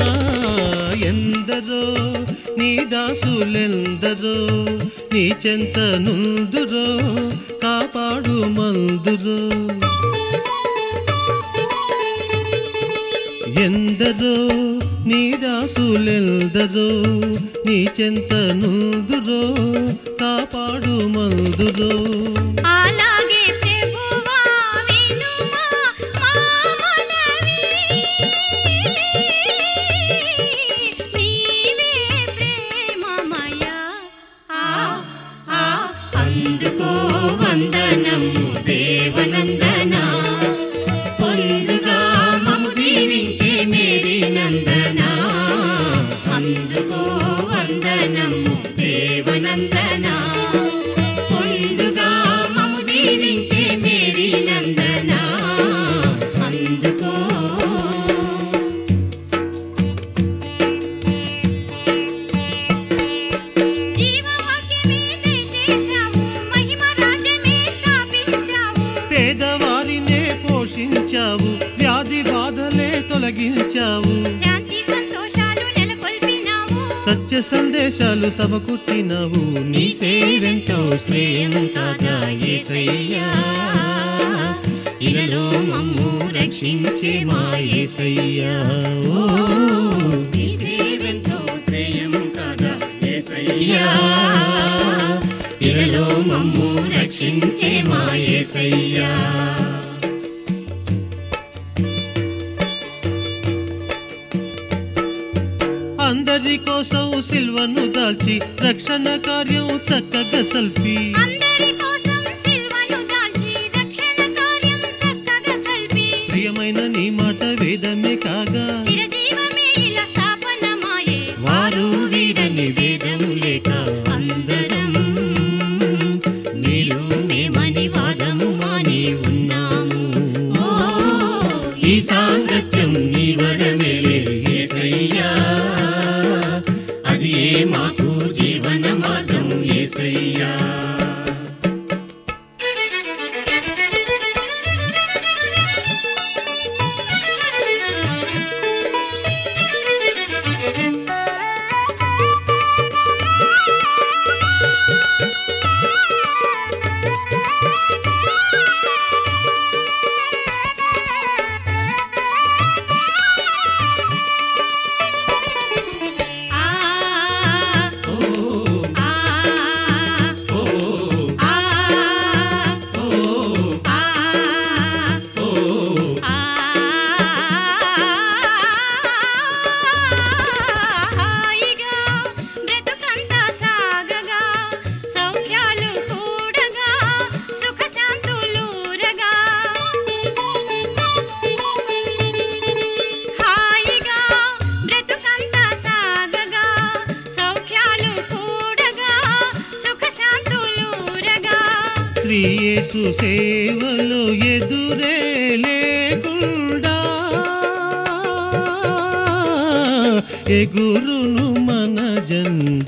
ఎందరో నీ దాసులెందరో నీ చెంత నుందురో కాపాడు మందురో ఎందరో నీ దాసులెందరో నీ చెంత నుందురో కాపాడు మందురో అలాగే ప్రభువా వినుమా మా మనవి నీవే ప్రేమమయ ఆ ఆ అందుకో వందనము దేవనందనా పొందుగా మము దీవించే మేరీ నందనా అందుకో వందనము దేవనందనా పొందుగా మము దీవించే మేరీ నందనా అందుకో జీవవాక్యమే దయచేశావు మహిమ రాజ్యమే స్థాపించావు పేదవారినే పోషించావు వ్యాధి బాధలే తొలగించావు శాంతి సంతోషాలు నెలకొల్పినావు సత్య సందేశాలు సమకూర్చినావు నీ సేవెంతో శ్రేయం కాదా యేసయ్యా ఇలలో మమ్ము రక్షించే మా యేసయ్యా ఓ నీ సేవెంతో శ్రేయం కాదా యేసయ్యా ఇలలో మమ్ము రక్షించే మా యేసయ్యా అందరి కోసం సిల్వను దాల్చి రక్షణ కార్యం చక్కగా సల్పి అందరి కోసం సిల్వను దాల్చి రక్షణ కార్యం చక్కగా సల్పి ప్రియమైన నీ మాట వేదమే కాగా చిరజీవమే ఇలా స్థాపనమాయే వారు వీడని వేదము లేక అందరం నీరు మేమని వాదము మాని ఉన్నాము ఓ, ఈ సాంగత్యం నీ వరమేలే యేసయ్యా అది ఏ మాకు జీవన మార్గం యేసయ్యా ఆ ఓ ఆ ఓ ఆ ఓ ఆ ఓ హాయిగా బ్రతుకంతా సాగగా సౌఖ్యాలు కూడగా సుఖ శాంతులూరగా హాయిగా బ్రతుకంతా సాగగా సౌఖ్యాలు కూడగా సుఖ శాంతులూరగా శ్రీయేసు సేవలో ఎదురే లేకుండా ఎగురును మన జన్మ